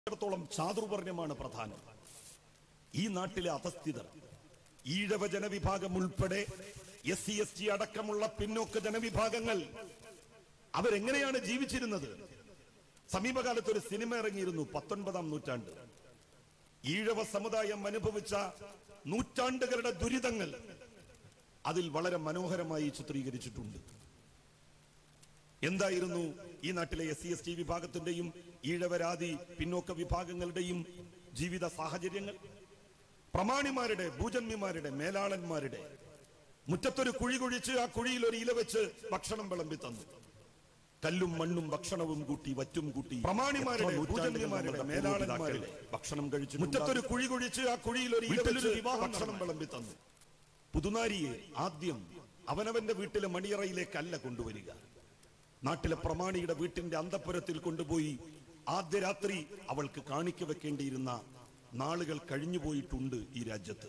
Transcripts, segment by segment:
ത്തോളം ചാതുർവർണ്ണമാണ് പ്രധാനം ഈ നാട്ടിലെ അധസ്ഥിതർ ഈഴവ ജനവിഭാഗം ഉൾപ്പെടെ എസ് സി എസ് ടി അടക്കമുള്ള പിന്നോക്ക ജനവിഭാഗങ്ങൾ അവരെങ്ങനെയാണ് ജീവിച്ചിരുന്നത് സമീപകാലത്ത് ഒരു സിനിമ ഇറങ്ങിയിരുന്നു പത്തൊൻപതാം നൂറ്റാണ്ട് ഈഴവ സമുദായം അനുഭവിച്ച നൂറ്റാണ്ടുകളുടെ ദുരിതങ്ങൾ അതിൽ വളരെ മനോഹരമായി ചിത്രീകരിച്ചിട്ടുണ്ട് എന്തായിരുന്നു ഈ നാട്ടിലെ എസ് സി എസ് ടി വിഭാഗത്തിന്റെയും ഈഴവരാതി പിന്നോക്ക വിഭാഗങ്ങളുടെയും ജീവിത സാഹചര്യങ്ങൾ പ്രമാണിമാരുടെ ഭൂജന്മിമാരുടെ മേലാളന്മാരുടെ മുറ്റത്തൊരു കുഴി കുഴിച്ച് ആ കുഴിയിൽ ഒരു ഇല വെച്ച് ഭക്ഷണം വിളമ്പി തന്നു കല്ലും മണ്ണും ഭക്ഷണവും കൂട്ടി വറ്റും കൂട്ടി പ്രമാണിമാരുടെ ഭൂജന്മിമാരുടെ മേലാളന്മാരുടെ ഭക്ഷണം കഴിച്ചു മുറ്റത്തൊരു കുഴി കുഴിച്ച് ആ കുഴിയിൽ ഒരു ഇല വെച്ച് ഭക്ഷണം വിളമ്പി തന്നു പുതുനാരിയെ ആദ്യം അവനവന്റെ വീട്ടിലെ മണിയറയിലേക്കല്ല കൊണ്ടുവരിക നാട്ടിലെ പ്രമാണിയുടെ വീട്ടിന്റെ അന്തപ്പുരത്തിൽ കൊണ്ടുപോയി ആദ്യ രാത്രി അവൾക്ക് കാണിക്ക വെക്കേണ്ടിയിരുന്ന നാളുകൾ കഴിഞ്ഞുപോയിട്ടുണ്ട് ഈ രാജ്യത്ത്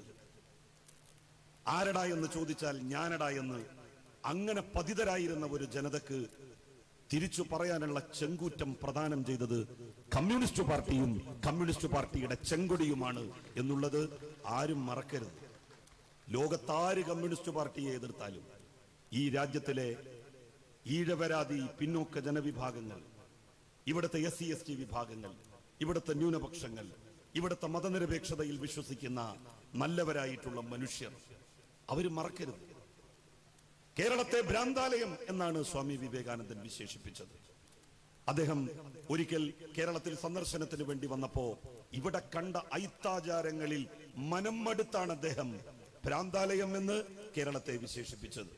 ആരടാ എന്ന് ചോദിച്ചാൽ ഞാനടാ എന്ന് അങ്ങനെ പതിതരായിരുന്ന ഒരു ജനതക്ക് തിരിച്ചു പറയാനുള്ള ചെങ്കൂറ്റം പ്രദാനം ചെയ്തത് കമ്മ്യൂണിസ്റ്റ് പാർട്ടിയും കമ്മ്യൂണിസ്റ്റ് പാർട്ടിയുടെ ചെങ്കൊടിയുമാണ് എന്നുള്ളത് ആരും മറക്കരുത് ലോകത്താര് കമ്മ്യൂണിസ്റ്റ് പാർട്ടിയെ എതിർത്താലും ഈ രാജ്യത്തിലെ ഈഴവരാതി പിന്നോക്ക ജനവിഭാഗങ്ങൾ ഇവിടുത്തെ എസ് സി എസ് ടി വിഭാഗങ്ങൾ ഇവിടുത്തെ ന്യൂനപക്ഷങ്ങൾ ഇവിടുത്തെ മതനിരപേക്ഷതയിൽ വിശ്വസിക്കുന്ന നല്ലവരായിട്ടുള്ള മനുഷ്യർ അവർ മറക്കരുത് കേരളത്തെ ഭ്രാന്താലയം എന്നാണ് സ്വാമി വിവേകാനന്ദൻ വിശേഷിപ്പിച്ചത് അദ്ദേഹം ഒരിക്കൽ കേരളത്തിൽ സന്ദർശനത്തിന് വേണ്ടി വന്നപ്പോ ഇവിടെ കണ്ട ഐത്താചാരങ്ങളിൽ മനം മടുത്താണ് അദ്ദേഹം ഭ്രാന്താലയം എന്ന് കേരളത്തെ വിശേഷിപ്പിച്ചത്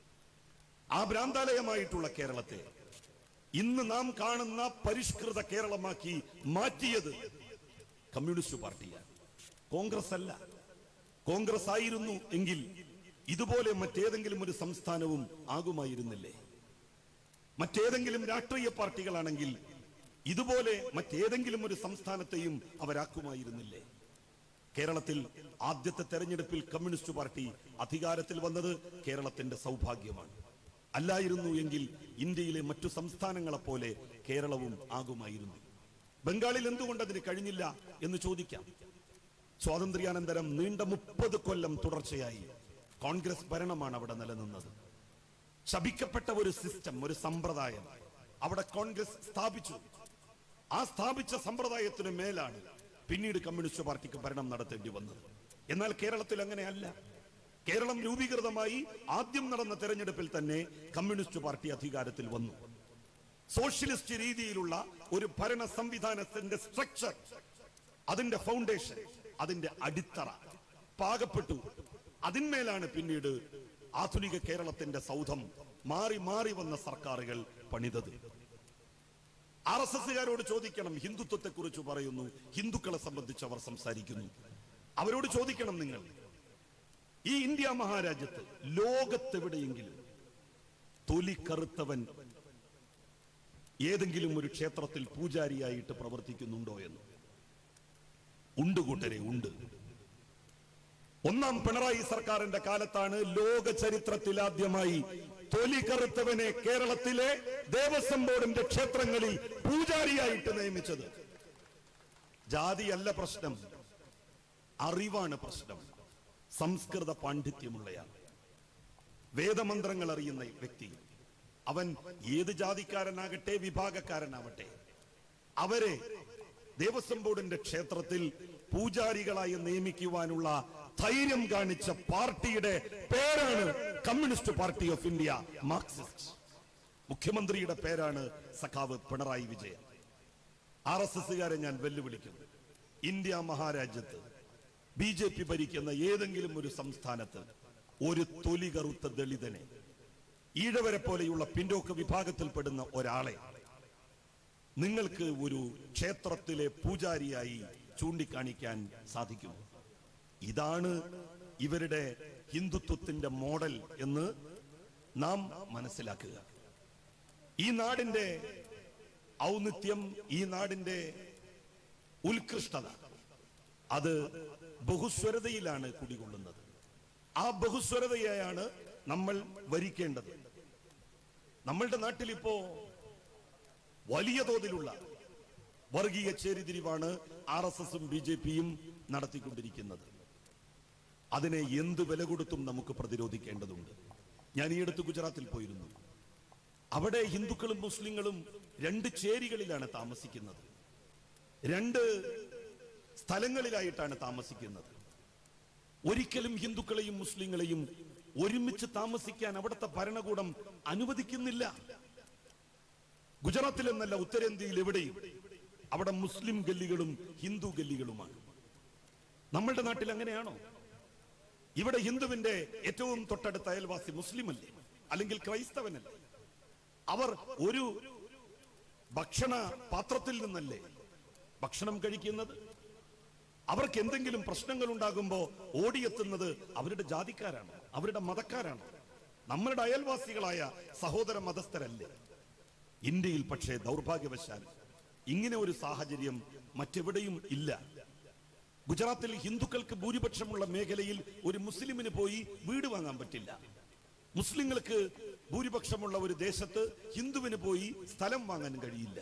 ആ ഭ്രാന്താലയമായിട്ടുള്ള കേരളത്തെ ഇന്ന് നാം കാണുന്ന പരിഷ്കൃത കേരളമാക്കി മാറ്റിയത് കമ്മ്യൂണിസ്റ്റ് പാർട്ടിയാണ് കോൺഗ്രസ് അല്ല കോൺഗ്രസ് ആയിരുന്നു എങ്കിൽ ഇതുപോലെ മറ്റേതെങ്കിലും ഒരു സംസ്ഥാനവും ആകുമായിരുന്നില്ലേ മറ്റേതെങ്കിലും രാഷ്ട്രീയ പാർട്ടികളാണെങ്കിൽ ഇതുപോലെ മറ്റേതെങ്കിലും ഒരു സംസ്ഥാനത്തെയും അവരാക്കുമായിരുന്നില്ലേ കേരളത്തിൽ ആദ്യത്തെ തെരഞ്ഞെടുപ്പിൽ കമ്മ്യൂണിസ്റ്റ് പാർട്ടി അധികാരത്തിൽ വന്നത് കേരളത്തിന്റെ സൗഭാഗ്യമാണ് അല്ലായിരുന്നു എങ്കിൽ ഇന്ത്യയിലെ മറ്റു സംസ്ഥാനങ്ങളെ പോലെ കേരളവും ആകുമായിരുന്നു ബംഗാളിൽ എന്തുകൊണ്ട് അതിന് കഴിഞ്ഞില്ല എന്ന് ചോദിക്കാം സ്വാതന്ത്ര്യാനന്തരം നീണ്ട മുപ്പത് കൊല്ലം തുടർച്ചയായി കോൺഗ്രസ് ഭരണമാണ് അവിടെ നിലനിന്നത് ശപിക്കപ്പെട്ട ഒരു സിസ്റ്റം ഒരു സമ്പ്രദായം അവിടെ കോൺഗ്രസ് സ്ഥാപിച്ചു ആ സ്ഥാപിച്ച സമ്പ്രദായത്തിന് മേലാണ് പിന്നീട് കമ്മ്യൂണിസ്റ്റ് പാർട്ടിക്ക് ഭരണം നടത്തേണ്ടി വന്നത് എന്നാൽ കേരളത്തിൽ അങ്ങനെയല്ല കേരളം രൂപീകൃതമായി ആദ്യം നടന്ന തെരഞ്ഞെടുപ്പിൽ തന്നെ കമ്മ്യൂണിസ്റ്റ് പാർട്ടി അധികാരത്തിൽ വന്നു സോഷ്യലിസ്റ്റ് രീതിയിലുള്ള ഒരു ഭരണ സംവിധാനത്തിന്റെ സ്ട്രക്ചർ അതിന്റെ ഫൗണ്ടേഷൻ അതിന്റെ അടിത്തറ പാകപ്പെട്ടു അതിന്മേലാണ് പിന്നീട് ആധുനിക കേരളത്തിന്റെ സൗധം മാറി മാറി വന്ന സർക്കാരുകൾ പണിതത് ആർ എസ് എസുകാരോട് ചോദിക്കണം ഹിന്ദുത്വത്തെ കുറിച്ച് പറയുന്നു ഹിന്ദുക്കളെ സംബന്ധിച്ച് അവർ സംസാരിക്കുന്നു അവരോട് ചോദിക്കണം നിങ്ങൾ ഈ ഇന്ത്യ മഹാരാജ്യത്ത് ലോകത്തെവിടെയെങ്കിലും തൊലി കറുത്തവൻ ഏതെങ്കിലും ഒരു ക്ഷേത്രത്തിൽ പൂജാരിയായിട്ട് പ്രവർത്തിക്കുന്നുണ്ടോ എന്ന് ഉണ്ട് കൂട്ടരെ ഉണ്ട് ഒന്നാം പിണറായി സർക്കാരിന്റെ കാലത്താണ് ലോക ചരിത്രത്തിൽ ആദ്യമായി തൊലി കറുത്തവനെ കേരളത്തിലെ ദേവസ്വം ബോർഡിന്റെ ക്ഷേത്രങ്ങളിൽ പൂജാരിയായിട്ട് നിയമിച്ചത് ജാതിയല്ല പ്രശ്നം അറിവാണ് പ്രശ്നം സംസ്കൃത പാണ്ഡിത്യമുള്ളയാൾ വേദമന്ത്രങ്ങൾ അറിയുന്ന വ്യക്തി അവൻ ഏത് ജാതിക്കാരനാകട്ടെ വിഭാഗക്കാരനാവട്ടെ അവരെ ദേവസ്വം ബോർഡിന്റെ ക്ഷേത്രത്തിൽ പൂജാരികളായി നിയമിക്കുവാനുള്ള ധൈര്യം കാണിച്ച പാർട്ടിയുടെ പേരാണ് Communist Party of India Marxist മുഖ്യമന്ത്രിയുടെ പേരാണ് സഖാവ് പിണറായി വിജയൻ ആർ എസ് എസുകാരെ ഞാൻ വെല്ലുവിളിക്കുന്നു ഇന്ത്യ മഹാരാജ്യത്ത് ബി ജെ പി ഭരിക്കുന്ന ഏതെങ്കിലും ഒരു സംസ്ഥാനത്ത് ഒരു തൊലി കറുത്ത ദളിതനെ ഈഴവരെ പോലെയുള്ള പിന്നോക്ക വിഭാഗത്തിൽപ്പെടുന്ന ഒരാളെ നിങ്ങൾക്ക് ഒരു ക്ഷേത്രത്തിലെ പൂജാരിയായി ചൂണ്ടിക്കാണിക്കാൻ സാധിക്കും ഇതാണ് ഇവരുടെ ഹിന്ദുത്വത്തിന്റെ മോഡൽ എന്ന് നാം മനസ്സിലാക്കുക ഈ നാടിന്റെ ഔന്നിത്യം ഈ നാടിന്റെ ഉത്കൃഷ്ടത അത് ബഹുസ്വരതയിലാണ് കുടികൊള്ളുന്നത് ആ ബഹുസ്വരതയെയാണ് നമ്മൾ വരിക്കേണ്ടത് നമ്മളുടെ നാട്ടിൽ ഇപ്പോ വലിയ തോതിലുള്ള വർഗീയ ചേരിതിരിവാണ് ആർ എസ് എസും ബി ജെ പിയും നടത്തിക്കൊണ്ടിരിക്കുന്നത് അതിനെ എന്ത് വില കൊടുത്തും നമുക്ക് പ്രതിരോധിക്കേണ്ടതുണ്ട് ഞാൻ ഈ അടുത്ത് ഗുജറാത്തിൽ പോയിരുന്നു അവിടെ ഹിന്ദുക്കളും മുസ്ലിങ്ങളും രണ്ട് ചേരികളിലാണ് താമസിക്കുന്നത് രണ്ട് സ്ഥലങ്ങളിലായിട്ടാണ് താമസിക്കുന്നത് ഒരിക്കലും ഹിന്ദുക്കളെയും മുസ്ലിങ്ങളെയും ഒരുമിച്ച് താമസിക്കാൻ അവിടുത്തെ ഭരണകൂടം അനുവദിക്കുന്നില്ല ഗുജറാത്തിൽ എന്നല്ല ഉത്തരേന്ത്യയിൽ എവിടെയും അവിടെ മുസ്ലിം ഗല്ലികളും ഹിന്ദു ഗല്ലികളുമാണ് നമ്മളുടെ നാട്ടിൽ അങ്ങനെയാണോ ഇവിടെ ഹിന്ദുവിന്റെ ഏറ്റവും തൊട്ടടുത്ത അയൽവാസി മുസ്ലിം അല്ലേ അല്ലെങ്കിൽ ക്രൈസ്തവനല്ലേ അവർ ഒരു ഭക്ഷണ പാത്രത്തിൽ നിന്നല്ലേ ഭക്ഷണം കഴിക്കുന്നത് അവർക്ക് എന്തെങ്കിലും പ്രശ്നങ്ങൾ ഉണ്ടാകുമ്പോ ഓടിയെത്തുന്നത് അവരുടെ ജാതിക്കാരാണ് അവരുടെ മതക്കാരാണ് നമ്മളുടെ അയൽവാസികളായ സഹോദര മതസ്ഥരല്ലേ ഇന്ത്യയിൽ പക്ഷേ ദൗർഭാഗ്യവശാൽ ഇങ്ങനെ ഒരു സാഹചര്യം മറ്റെവിടെയും ഇല്ല ഗുജറാത്തിൽ ഹിന്ദുക്കൾക്ക് ഭൂരിപക്ഷമുള്ള മേഖലയിൽ ഒരു മുസ്ലിമിന് പോയി വീട് വാങ്ങാൻ പറ്റില്ല മുസ്ലിങ്ങൾക്ക് ഭൂരിപക്ഷമുള്ള ഒരു ദേശത്ത് ഹിന്ദുവിന് പോയി സ്ഥലം വാങ്ങാൻ കഴിയില്ല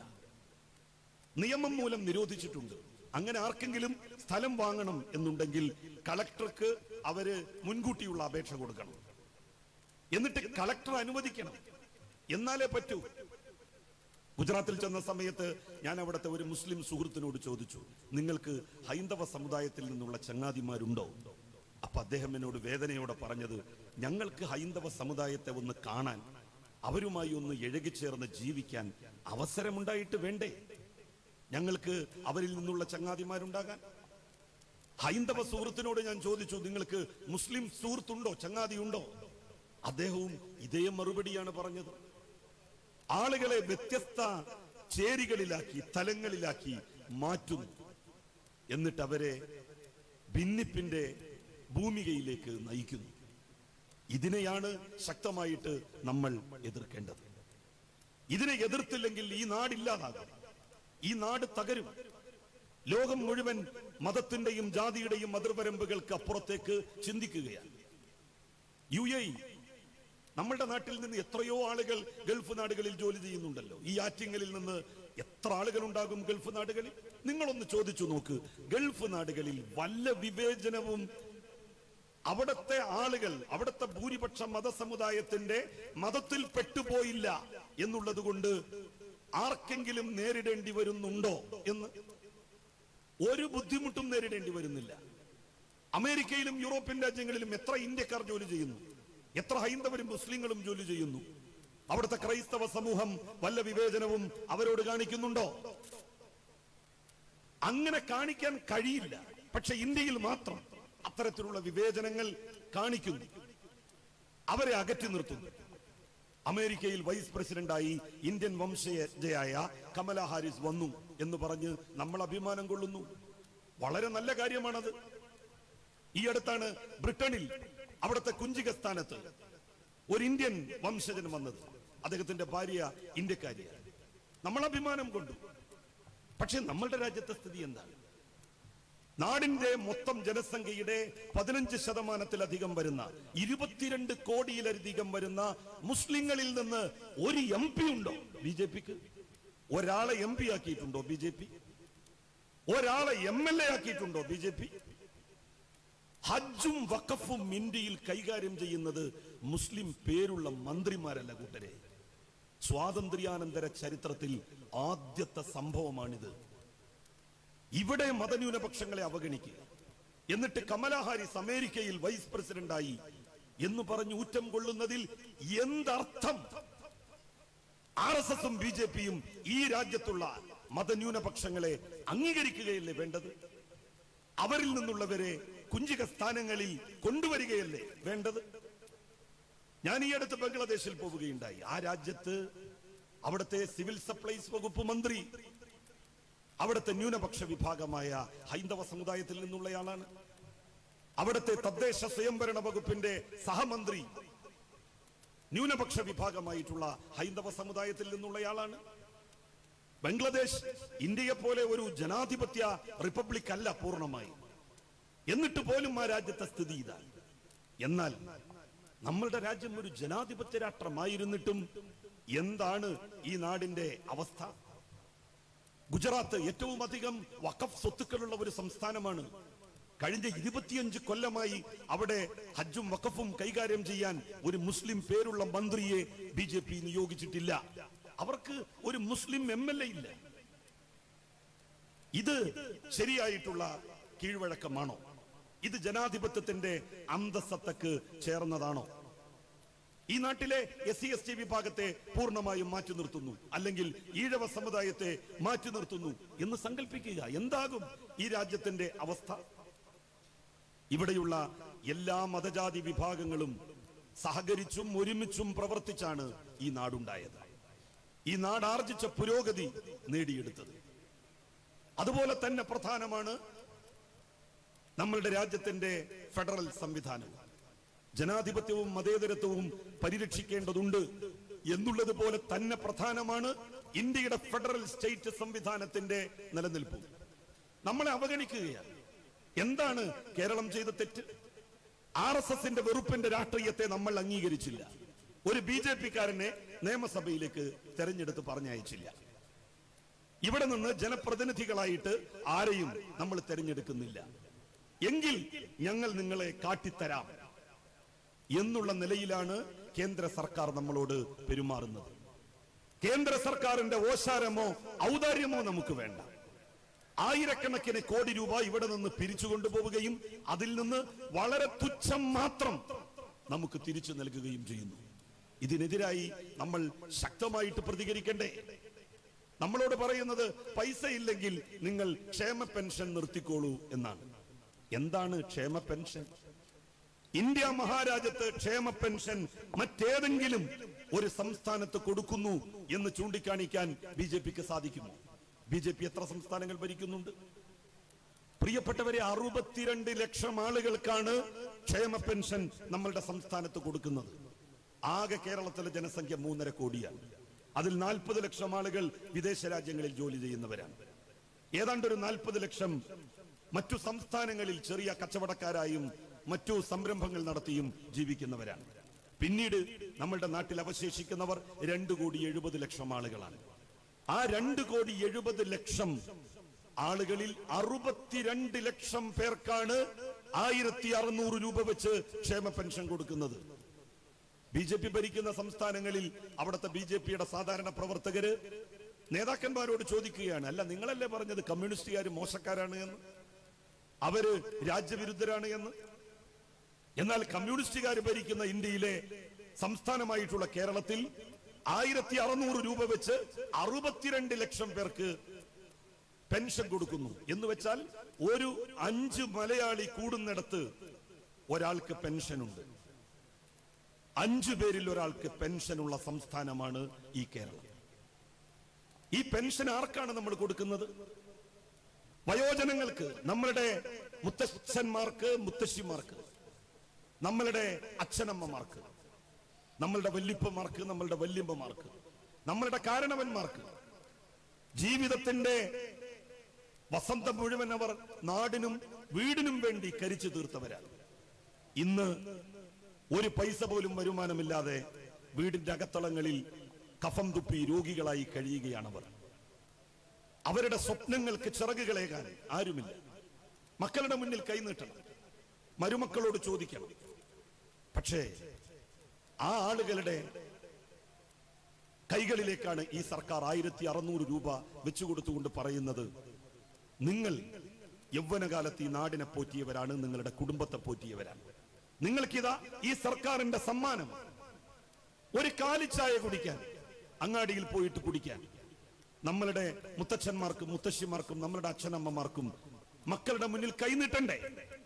നിയമം മൂലം നിരോധിച്ചിട്ടുണ്ട് അങ്ങനെ ആർക്കെങ്കിലും സ്ഥലം വാങ്ങണം എന്നുണ്ടെങ്കിൽ കളക്ടർക്ക് അവര് മുൻകൂട്ടിയുള്ള അപേക്ഷ കൊടുക്കണം എന്നിട്ട് കളക്ടർ അനുവദിക്കണം എന്നാലേ പറ്റൂ ഗുജറാത്തിൽ ചെന്ന സമയത്ത് ഞാൻ അവിടുത്തെ ഒരു മുസ്ലിം സുഹൃത്തിനോട് ചോദിച്ചു നിങ്ങൾക്ക് ഹൈന്ദവ സമുദായത്തിൽ നിന്നുള്ള ചങ്ങാതിമാരുണ്ടോ അപ്പൊ അദ്ദേഹം എന്നോട് വേദനയോടെ പറഞ്ഞത് ഞങ്ങൾക്ക് ഹൈന്ദവ സമുദായത്തെ ഒന്ന് കാണാൻ അവരുമായി ഒന്ന് ഇഴകിച്ചേർന്ന് ജീവിക്കാൻ അവസരമുണ്ടായിട്ട് വേണ്ടേ ഞങ്ങൾക്ക് അവരിൽ നിന്നുള്ള ചങ്ങാതിമാരുണ്ടാകാൻ ഹൈന്ദവ സുഹൃത്തിനോട് ഞാൻ ചോദിച്ചു നിങ്ങൾക്ക് മുസ്ലിം സുഹൃത്തുണ്ടോ ചങ്ങാതിയുണ്ടോ അദ്ദേഹവും ഇതേ മറുപടിയാണ് പറഞ്ഞത് ആളുകളെ വ്യത്യസ്ത ചേരികളിലാക്കി തലങ്ങളിലാക്കി മാറ്റുന്നു എന്നിട്ട് അവരെ ഭിന്നിപ്പിന്റെ ഭൂമികയിലേക്ക് നയിക്കുന്നു ഇതിനെയാണ് ശക്തമായിട്ട് നമ്മൾ എതിർക്കേണ്ടത് ഇതിനെ എതിർത്തില്ലെങ്കിൽ ഈ നാടില്ലാതാകും ഈ നാട് തകരും ലോകം മുഴുവൻ മതത്തിന്റെയും ജാതിയുടെയും അതിർവരമ്പുകൾക്ക് അപ്പുറത്തേക്ക് ചിന്തിക്കുകയാണ് യു എ ഇ നമ്മളുടെ നാട്ടിൽ നിന്ന് എത്രയോ ആളുകൾ ഗൾഫ് നാടുകളിൽ ജോലി ചെയ്യുന്നുണ്ടല്ലോ ഈ ആറ്റിങ്ങലിൽ നിന്ന് എത്ര ആളുകൾ ഉണ്ടാകും ഗൾഫ് നാടുകളിൽ നിങ്ങളൊന്ന് ചോദിച്ചു നോക്ക് ഗൾഫ് നാടുകളിൽ വല്ല വിവേചനവും അവിടുത്തെ ആളുകൾ അവിടുത്തെ ഭൂരിപക്ഷ മതസമുദായത്തിന്റെ മതത്തിൽ പെട്ടുപോയില്ല എന്നുള്ളത് കൊണ്ട് ആർക്കെങ്കിലും നേരിടേണ്ടി വരുന്നുണ്ടോ എന്ന് ഒരു ബുദ്ധിമുട്ടും നേരിടേണ്ടി വരുന്നില്ല അമേരിക്കയിലും യൂറോപ്യൻ രാജ്യങ്ങളിലും എത്ര ഇന്ത്യക്കാർ ജോലി ചെയ്യുന്നു എത്ര ഹൈന്ദവരും മുസ്ലിങ്ങളും ജോലി ചെയ്യുന്നു അവിടുത്തെ ക്രൈസ്തവ സമൂഹം വല്ല വിവേചനവും അവരോട് കാണിക്കുന്നുണ്ടോ അങ്ങനെ കാണിക്കാൻ കഴിയില്ല പക്ഷെ ഇന്ത്യയിൽ മാത്രം അത്തരത്തിലുള്ള വിവേചനങ്ങൾ കാണിക്കുന്നു അവരെ അകറ്റി നിർത്തുന്നു അമേരിക്കയിൽ വൈസ് പ്രസിഡന്റായി ഇന്ത്യൻ വംശജയായ കമല ഹാരിസ് വന്നു എന്ന് പറഞ്ഞ് നമ്മൾ അഭിമാനം കൊള്ളുന്നു വളരെ നല്ല കാര്യമാണത് ഈ അടുത്താണ് ബ്രിട്ടനിൽ അവിടുത്തെ കുഞ്ചിക സ്ഥാനത്ത് ഒരു ഇന്ത്യൻ വംശജൻ വന്നത് അദ്ദേഹത്തിന്റെ ഭാര്യ ഇന്ത്യക്കാരിയാണ് നമ്മൾ അഭിമാനം കൊണ്ടു പക്ഷെ നമ്മളുടെ രാജ്യത്തെ സ്ഥിതി എന്താണ് നാടിന്റെ മൊത്തം ജനസംഖ്യയുടെ പതിനഞ്ച് ശതമാനത്തിലധികം വരുന്ന ഇരുപത്തിരണ്ട് കോടിയിലധികം വരുന്ന മുസ്ലിങ്ങളിൽ നിന്ന് ഒരു എം പി ഉണ്ടോ ബി ജെ പിക്ക് ഒരാളെ എം പി ആക്കിയിട്ടുണ്ടോ ബി ജെ പി ഒരാളെ എം എൽ എ ആക്കിയിട്ടുണ്ടോ ബി ജെ പി ഹജ്ജും വഖഫും ഇന്ത്യയിൽ കൈകാര്യം ചെയ്യുന്നത് മുസ്ലിം പേരുള്ള മന്ത്രിമാരല്ല കൂട്ടരെ സ്വാതന്ത്ര്യാനന്തര ചരിത്രത്തിൽ ആദ്യത്തെ സംഭവമാണിത് ഇവിടെ മതന്യൂനപക്ഷങ്ങളെ അവഗണിക്കുക എന്നിട്ട് കമലാ ഹാരിസ് അമേരിക്കയിൽ വൈസ് പ്രസിഡന്റായി എന്ന് പറഞ്ഞ് ഊറ്റം കൊള്ളുന്നതിൽ എന്തർത്ഥം ആർ എസ് എസും ബി ജെ പിയും ഈ രാജ്യത്തുള്ള മതന്യൂനപക്ഷങ്ങളെ അംഗീകരിക്കുകയല്ലേ വേണ്ടത് അവരിൽ നിന്നുള്ളവരെ കുഞ്ചിക സ്ഥാനങ്ങളിൽ കൊണ്ടുവരികയല്ലേ വേണ്ടത് ഞാൻ ഈ അടുത്ത് ബംഗ്ലാദേശിൽ പോവുകയുണ്ടായി ആ രാജ്യത്ത് അവിടുത്തെ സിവിൽ സപ്ലൈസ് വകുപ്പ് മന്ത്രി അവിടുത്തെ ന്യൂനപക്ഷ വിഭാഗമായ ഹൈന്ദവ സമുദായത്തിൽ നിന്നുള്ളയാളാണ് അവിടുത്തെ തദ്ദേശ സ്വയംഭരണ വകുപ്പിന്റെ സഹമന്ത്രി ന്യൂനപക്ഷ വിഭാഗമായിട്ടുള്ള ഹൈന്ദവ സമുദായത്തിൽ നിന്നുള്ളയാളാണ് ബംഗ്ലാദേശ് ഇന്ത്യയെ പോലെ ഒരു ജനാധിപത്യ റിപ്പബ്ലിക് അല്ല പൂർണ്ണമായി എന്നിട്ട് പോലും ആ രാജ്യത്തെ സ്ഥിതി ഇതാണ് എന്നാൽ നമ്മളുടെ രാജ്യം ഒരു ജനാധിപത്യ രാഷ്ട്രമായിരുന്നിട്ടും എന്താണ് ഈ നാടിന്റെ അവസ്ഥ ഗുജറാത്ത് ഏറ്റവും അധികം വഖഫ് സ്വത്തുക്കളുള്ള ഒരു സംസ്ഥാനമാണ് കഴിഞ്ഞ ഇരുപത്തിയഞ്ച് കൊല്ലമായി അവിടെ ഹജ്ജും വഖഫും കൈകാര്യം ചെയ്യാൻ ഒരു മുസ്ലിം പേരുള്ള മന്ത്രിയെ ബി ജെ പി നിയോഗിച്ചിട്ടില്ല അവർക്ക് ഒരു മുസ്ലിം എം എൽ എ ഇല്ല ഇത് ശരിയായിട്ടുള്ള കീഴ്വഴക്കമാണോ ഇത് ജനാധിപത്യത്തിന്റെ അന്തസത്തക്ക് ചേർന്നതാണോ ഈ നാട്ടിലെ എസ് സി എസ് ടി വിഭാഗത്തെ പൂർണ്ണമായും മാറ്റി നിർത്തുന്നു അല്ലെങ്കിൽ ഈഴവ സമുദായത്തെ മാറ്റി നിർത്തുന്നു എന്ന് സങ്കല്പിക്കുക എന്താകും ഈ രാജ്യത്തിന്റെ അവസ്ഥ ഇവിടെയുള്ള എല്ലാ മതജാതി വിഭാഗങ്ങളും സഹകരിച്ചും ഒരുമിച്ചും പ്രവർത്തിച്ചാണ് ഈ നാടുണ്ടായത് ഈ നാട് ആർജിച്ച പുരോഗതി നേടിയെടുത്തത് അതുപോലെ തന്നെ പ്രധാനമാണ് നമ്മളുടെ രാജ്യത്തിന്റെ ഫെഡറൽ സംവിധാനവും ജനാധിപത്യവും മതേതരത്വവും പരിരക്ഷിക്കേണ്ടതുണ്ട് എന്നുള്ളത് പോലെ തന്നെ പ്രധാനമാണ് ഇന്ത്യയുടെ ഫെഡറൽ സ്റ്റേറ്റ് സംവിധാനത്തിന്റെ നിലനിൽപ്പ് നമ്മളെ അവഗണിക്കുകയാണ് എന്താണ് കേരളം ചെയ്ത തെറ്റ് ആർ എസ് എസിന്റെ വെറുപ്പിന്റെ രാഷ്ട്രീയത്തെ നമ്മൾ അംഗീകരിച്ചില്ല ഒരു ബി ജെ പിക്കാരനെ നിയമസഭയിലേക്ക് തെരഞ്ഞെടുത്ത് പറഞ്ഞയച്ചില്ല ഇവിടെ നിന്ന് ജനപ്രതിനിധികളായിട്ട് ആരെയും നമ്മൾ തെരഞ്ഞെടുക്കുന്നില്ല എങ്കിൽ ഞങ്ങൾ നിങ്ങളെ കാട്ടിത്തരാം എന്നുള്ള നിലയിലാണ് കേന്ദ്ര സർക്കാർ നമ്മളോട് പെരുമാറുന്നത് കേന്ദ്ര സർക്കാരിന്റെ ഓശാരമോ ഔദാര്യമോ നമുക്ക് വേണ്ട ആയിരക്കണക്കിന് കോടി രൂപ ഇവിടെ നിന്ന് പിരിച്ചു കൊണ്ടുപോവുകയും അതിൽ നിന്ന് വളരെ തുച്ഛം മാത്രം നമുക്ക് തിരിച്ചു നൽകുകയും ചെയ്യുന്നു ഇതിനെതിരായി നമ്മൾ ശക്തമായിട്ട് പ്രതികരിക്കണ്ടേ നമ്മളോട് പറയുന്നത് പൈസ ഇല്ലെങ്കിൽ നിങ്ങൾ ക്ഷേമ പെൻഷൻ നിർത്തിക്കോളൂ എന്നാണ് എന്താണ് ക്ഷേമ പെൻഷൻ ഇന്ത്യ മഹാരാജ്യത്ത് ക്ഷേമ പെൻഷൻ മറ്റേതെങ്കിലും ഒരു സംസ്ഥാനത്ത് കൊടുക്കുന്നു എന്ന് ചൂണ്ടിക്കാണിക്കാൻ ബി ജെ പിക്ക് സാധിക്കുമോ ബി ജെ പി എത്ര സംസ്ഥാനങ്ങൾ ഭരിക്കുന്നുണ്ട് പ്രിയപ്പെട്ടവരെ അറുപത്തിരണ്ട് ലക്ഷം ആളുകൾക്കാണ് ക്ഷേമ പെൻഷൻ നമ്മളുടെ സംസ്ഥാനത്ത് കൊടുക്കുന്നത് ആകെ കേരളത്തിലെ ജനസംഖ്യ മൂന്നര കോടിയാണ് അതിൽ നാൽപ്പത് ലക്ഷം ആളുകൾ വിദേശ രാജ്യങ്ങളിൽ ജോലി ചെയ്യുന്നവരാണ് ഏതാണ്ട് ഒരു നാൽപ്പത് ലക്ഷം മറ്റു സംസ്ഥാനങ്ങളിൽ ചെറിയ കച്ചവടക്കാരായും മറ്റു സംരംഭങ്ങൾ നടത്തിയും ജീവിക്കുന്നവരാണ് പിന്നീട് നമ്മളുടെ നാട്ടിൽ അവശേഷിക്കുന്നവർ രണ്ടു കോടി എഴുപത് ലക്ഷം ആളുകളാണ് ആ രണ്ട് കോടി എഴുപത് ലക്ഷം ആളുകളിൽ അറുപത്തിരണ്ട് ലക്ഷം പേർക്കാണ് ആയിരത്തി അറുന്നൂറ് രൂപ വെച്ച് ക്ഷേമ പെൻഷൻ കൊടുക്കുന്നത് ബി ജെ പി ഭരിക്കുന്ന സംസ്ഥാനങ്ങളിൽ അവിടുത്തെ ബി ജെ പിയുടെ സാധാരണ പ്രവർത്തകര് നേതാക്കന്മാരോട് ചോദിക്കുകയാണ് അല്ല നിങ്ങളല്ലേ പറഞ്ഞത് കമ്മ്യൂണിസ്റ്റുകാർ മോശക്കാരാണ് എന്ന് അവര് രാജ്യവിരുദ്ധരാണ് എന്ന് എന്നാൽ കമ്മ്യൂണിസ്റ്റുകാർ ഭരിക്കുന്ന ഇന്ത്യയിലെ സംസ്ഥാനമായിട്ടുള്ള കേരളത്തിൽ ആയിരത്തി അറുന്നൂറ് രൂപ വെച്ച് അറുപത്തിരണ്ട് ലക്ഷം പേർക്ക് പെൻഷൻ കൊടുക്കുന്നു എന്ന് വെച്ചാൽ ഒരു അഞ്ച് മലയാളി കൂടുന്നിടത്ത് ഒരാൾക്ക് പെൻഷനുണ്ട് അഞ്ചു പേരിൽ ഒരാൾക്ക് പെൻഷനുള്ള സംസ്ഥാനമാണ് ഈ കേരളം ഈ പെൻഷൻ ആർക്കാണ് നമ്മൾ കൊടുക്കുന്നത് വയോജനങ്ങൾക്ക് നമ്മളുടെ മുത്തച്ഛന്മാർക്ക് മുത്തശ്ശിമാർക്ക് നമ്മളുടെ അച്ഛനമ്മമാർക്ക് നമ്മളുടെ വല്യപ്പമാർക്ക് നമ്മളുടെ വല്യമ്മമാർക്ക് നമ്മളുടെ കാരണവന്മാർക്ക് ജീവിതത്തിന്റെ വസന്തം മുഴുവൻ അവർ നാടിനും വീടിനും വേണ്ടി കരിച്ചു തീർത്തവരാണ് ഇന്ന് ഒരു പൈസ പോലും വരുമാനമില്ലാതെ വീടിന്റെ അകത്തളങ്ങളിൽ കഫം തുപ്പി രോഗികളായി കഴിയുകയാണവർ അവരുടെ സ്വപ്നങ്ങൾക്ക് ചിറകുകളേകാൻ ആരുമില്ല മക്കളുടെ മുന്നിൽ കൈനീട്ടണം മരുമക്കളോട് ചോദിക്കണം പക്ഷേ ആ ആളുകളുടെ കൈകളിലേക്കാണ് ഈ സർക്കാർ ആയിരത്തി അറുന്നൂറ് രൂപ വെച്ചുകൊടുത്തുകൊണ്ട് പറയുന്നത് നിങ്ങൾ യൗവനകാലത്ത് ഈ നാടിനെ പോറ്റിയവരാണ് നിങ്ങളുടെ കുടുംബത്തെ പോറ്റിയവരാണ് നിങ്ങൾക്കിതാ ഈ സർക്കാരിന്റെ സമ്മാനം ഒരു കാലിച്ചായ കുടിക്കാൻ അങ്ങാടിയിൽ പോയിട്ട് കുടിക്കാൻ നമ്മളുടെ മുത്തച്ഛന്മാർക്കും മുത്തശ്ശിമാർക്കും നമ്മളുടെ അച്ഛനമ്മമാർക്കും മക്കളുടെ മുന്നിൽ കൈനീട്ടണ്ടേ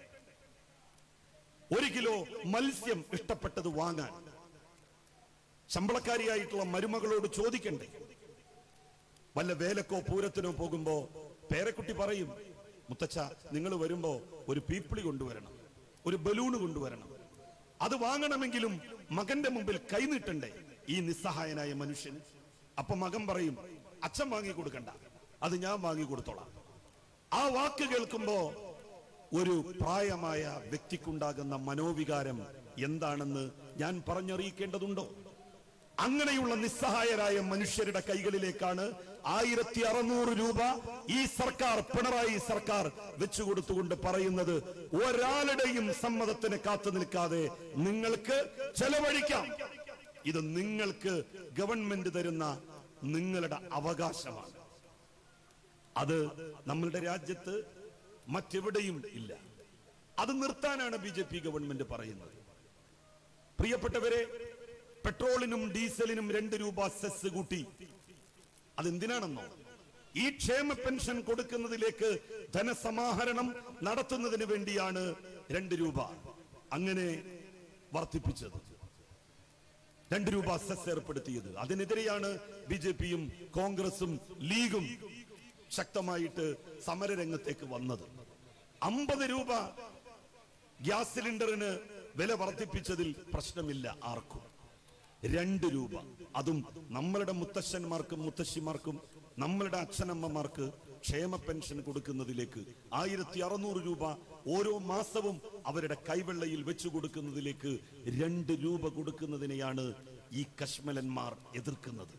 ഒരു കിലോ മത്സ്യം ഇഷ്ടപ്പെട്ടത് വാങ്ങാൻ ശമ്പളക്കാരിയായിട്ടുള്ള മരുമകളോട് ചോദിക്കണ്ടേ വല്ല വേലക്കോ പൂരത്തിനോ പോകുമ്പോ പേരക്കുട്ടി പറയും മുത്തച്ഛ നിങ്ങൾ വരുമ്പോ ഒരു പീപ്പിളി കൊണ്ടുവരണം ഒരു ബലൂണ് കൊണ്ടുവരണം അത് വാങ്ങണമെങ്കിലും മകന്റെ മുമ്പിൽ കൈനീട്ടണ്ടേ ഈ നിസ്സഹായനായ മനുഷ്യന് അപ്പൊ മകൻ പറയും അച്ഛൻ വാങ്ങി കൊടുക്കണ്ട അത് ഞാൻ വാങ്ങി കൊടുത്തോളാം ആ വാക്ക് കേൾക്കുമ്പോ ഒരു പ്രായമായ വ്യക്തിക്കുണ്ടാകുന്ന മനോവികാരം എന്താണെന്ന് ഞാൻ പറഞ്ഞറിയിക്കേണ്ടതുണ്ടോ അങ്ങനെയുള്ള നിസ്സഹായരായ മനുഷ്യരുടെ കൈകളിലേക്കാണ് ആയിരത്തി അറുന്നൂറ് രൂപ ഈ സർക്കാർ പിണറായി സർക്കാർ വെച്ചുകൊടുത്തുകൊണ്ട് പറയുന്നത് ഒരാളുടെയും സമ്മതത്തിന് കാത്തു നിൽക്കാതെ നിങ്ങൾക്ക് ചെലവഴിക്കാം ഇത് നിങ്ങൾക്ക് ഗവൺമെന്റ് തരുന്ന നിങ്ങളുടെ അവകാശമാണ് അത് നമ്മളുടെ രാജ്യത്ത് മറ്റെവിടെയും ഇല്ല അത് നിർത്താനാണ് ബി ജെ പി ഗവൺമെന്റ് പറയുന്നത് പ്രിയപ്പെട്ടവരെ പെട്രോളിനും ഡീസലിനും രണ്ട് രൂപ സെസ് കൂട്ടി അതെന്തിനാണെന്നോ ഈ ക്ഷേമ പെൻഷൻ കൊടുക്കുന്നതിലേക്ക് ധനസമാഹരണം നടത്തുന്നതിന് വേണ്ടിയാണ് രണ്ട് രൂപ അങ്ങനെ വർദ്ധിപ്പിച്ചത് രണ്ട് രൂപ സെസ് ഏർപ്പെടുത്തിയത് അതിനെതിരെയാണ് ബി ജെ പിയും കോൺഗ്രസും ലീഗും ശക്തമായിട്ട് സമരരംഗത്തേക്ക് വന്നത് അമ്പത് രൂപ ഗ്യാസ് സിലിണ്ടറിന് വില വർദ്ധിപ്പിച്ചതിൽ പ്രശ്നമില്ല ആർക്കും രണ്ട് രൂപ അതും നമ്മളുടെ മുത്തശ്ശന്മാർക്കും മുത്തശ്ശിമാർക്കും നമ്മളുടെ അച്ഛനമ്മമാർക്ക് ക്ഷേമ പെൻഷൻ കൊടുക്കുന്നതിലേക്ക് ആയിരത്തി അറുന്നൂറ് രൂപ ഓരോ മാസവും അവരുടെ കൈവെള്ളയിൽ വെച്ചു കൊടുക്കുന്നതിലേക്ക് രണ്ട് രൂപ കൊടുക്കുന്നതിനെയാണ് ഈ കശ്മലന്മാർ എതിർക്കുന്നത്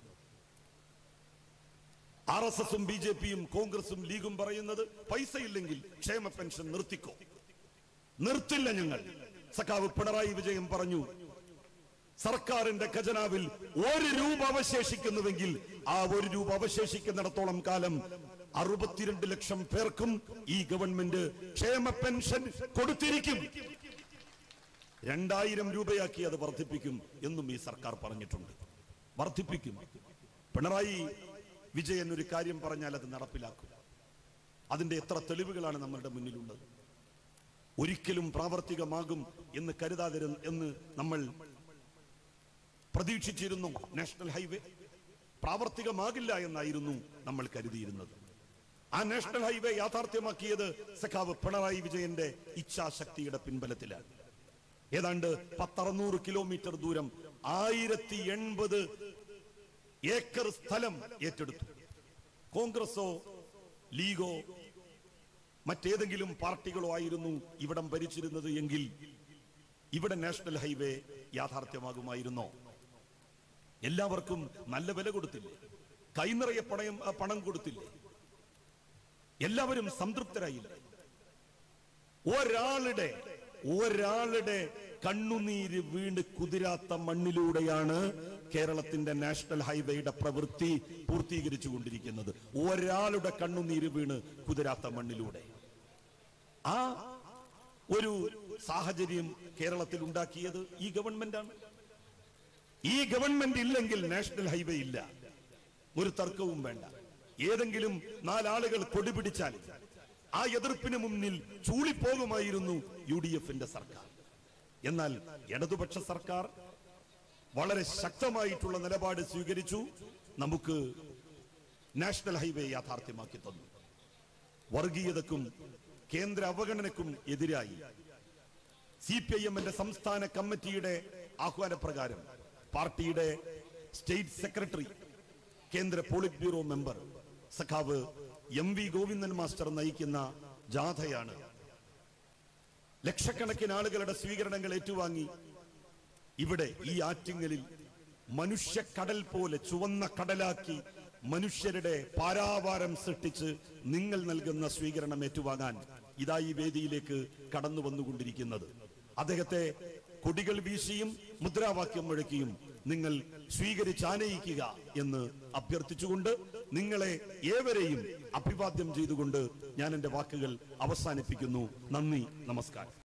ആർ എസ് എസും ബി ജെ പിയും കോൺഗ്രസും ലീഗും പറയുന്നത് പൈസ ഇല്ലെങ്കിൽ ക്ഷേമ പെൻഷൻ നിർത്തിക്കോ നിർത്തില്ല ഞങ്ങൾ സഖാവ് പിണറായി വിജയൻ പറഞ്ഞു സർക്കാരിന്റെ ഖജനാവിൽ ഒരു രൂപ അവശേഷിക്കുന്നുവെങ്കിൽ ആ ഒരു രൂപ അവശേഷിക്കുന്നിടത്തോളം കാലം അറുപത്തിരണ്ട് ലക്ഷം പേർക്കും ഈ ഗവൺമെന്റ് ക്ഷേമ പെൻഷൻ കൊടുത്തിരിക്കും രണ്ടായിരം രൂപയാക്കി അത് വർദ്ധിപ്പിക്കും എന്നും ഈ സർക്കാർ പറഞ്ഞിട്ടുണ്ട് വർദ്ധിപ്പിക്കും പിണറായി വിജയൻ ഒരു കാര്യം പറഞ്ഞാൽ അത് നടപ്പിലാക്കും അതിന്റെ എത്ര തെളിവുകളാണ് നമ്മളുടെ മുന്നിലുള്ളത് ഒരിക്കലും പ്രാവർത്തികമാകും എന്ന് കരുതാതിരുന്ന എന്ന് നമ്മൾ പ്രതീക്ഷിച്ചിരുന്നു നാഷണൽ ഹൈവേ പ്രാവർത്തികമാകില്ല എന്നായിരുന്നു നമ്മൾ കരുതിയിരുന്നത് ആ നാഷണൽ ഹൈവേ യാഥാർത്ഥ്യമാക്കിയത് സഖാവ് പിണറായി വിജയന്റെ ഇച്ഛാശക്തിയുടെ പിൻബലത്തിലാണ് ഏതാണ്ട് പത്തറുന്നൂറ് കിലോമീറ്റർ ദൂരം ആയിരത്തി എൺപത് ഏക്കർ സ്ഥലം ഏറ്റെടുത്തു കോൺഗ്രസോ ലീഗോ മറ്റേതെങ്കിലും പാർട്ടികളോ ആയിരുന്നു ഇവിടം ഭരിച്ചിരുന്നത് എങ്കിൽ ഇവിടെ നാഷണൽ ഹൈവേ യാഥാർത്ഥ്യമാകുമായിരുന്നോ എല്ലാവർക്കും നല്ല വില കൊടുത്തില്ലേ കൈനിറയെ പണയം ആ, പണം കൊടുത്തില്ലേ എല്ലാവരും സംതൃപ്തരായില്ലേ ഒരാളുടെ ഒരാളുടെ കണ്ണുനീര് വീണ് കുതിരാത്ത മണ്ണിലൂടെയാണ് കേരളത്തിന്റെ നാഷണൽ ഹൈവേയുടെ പ്രവൃത്തി പൂർത്തീകരിച്ചു കൊണ്ടിരിക്കുന്നത് ഒരാളുടെ കണ്ണുനീര് വീണ് കുതിരാത്ത മണ്ണിലൂടെ ആ ഒരു സാഹചര്യം കേരളത്തിൽ ഉണ്ടാക്കിയത് ഈ ഗവൺമെന്റാണ് ഈ ഗവൺമെന്റ് ഇല്ലെങ്കിൽ നാഷണൽ ഹൈവേ ഇല്ല ഒരു തർക്കവും വേണ്ട ഏതെങ്കിലും നാലാളുകൾ കൊടി പിടിച്ചാൽ ആ എതിർപ്പിന് മുന്നിൽ ചൂളിപ്പോകുമായിരുന്നു യു ഡി എഫിന്റെ സർക്കാർ എന്നാൽ ഇടതുപക്ഷ സർക്കാർ വളരെ ശക്തമായിട്ടുള്ള നിലപാട് സ്വീകരിച്ചു നമുക്ക് നാഷണൽ ഹൈവേ യാഥാർത്ഥ്യമാക്കി തന്നു വർഗീയതക്കും കേന്ദ്ര അവഗണനക്കും എതിരായി സി പി ഐ എമ്മിന്റെ സംസ്ഥാന കമ്മിറ്റിയുടെ ആഹ്വാനപ്രകാരം പാർട്ടിയുടെ സ്റ്റേറ്റ് സെക്രട്ടറി കേന്ദ്ര പോളിറ്റ് ബ്യൂറോ മെമ്പർ സഖാവ് എം വി ഗോവിന്ദൻ മാസ്റ്റർ നയിക്കുന്ന ജാഥയാണ് ലക്ഷക്കണക്കിന് ആളുകളുടെ സ്വീകരണങ്ങൾ ഏറ്റുവാങ്ങി ഇവിടെ ഈ ആറ്റിങ്ങലിൽ മനുഷ്യക്കടൽ പോലെ ചുവന്ന കടലാക്കി മനുഷ്യരുടെ പാരാവാരം സൃഷ്ടിച്ച് നിങ്ങൾ നൽകുന്ന സ്വീകരണം ഏറ്റുവാങ്ങാൻ ഇതാ ഈ വേദിയിലേക്ക് കടന്നു വന്നുകൊണ്ടിരിക്കുന്നത് അദ്ദേഹത്തെ കൊടികൾ വീശിയും മുദ്രാവാക്യം മുഴക്കിയും നിങ്ങൾ സ്വീകരിച്ചാനയിക്കുക എന്ന് അഭ്യർത്ഥിച്ചുകൊണ്ട് നിങ്ങളെ ഏവരെയും അഭിവാദ്യം ചെയ്തുകൊണ്ട് ഞാൻ എന്റെ വാക്കുകൾ അവസാനിപ്പിക്കുന്നു നന്ദി നമസ്കാരം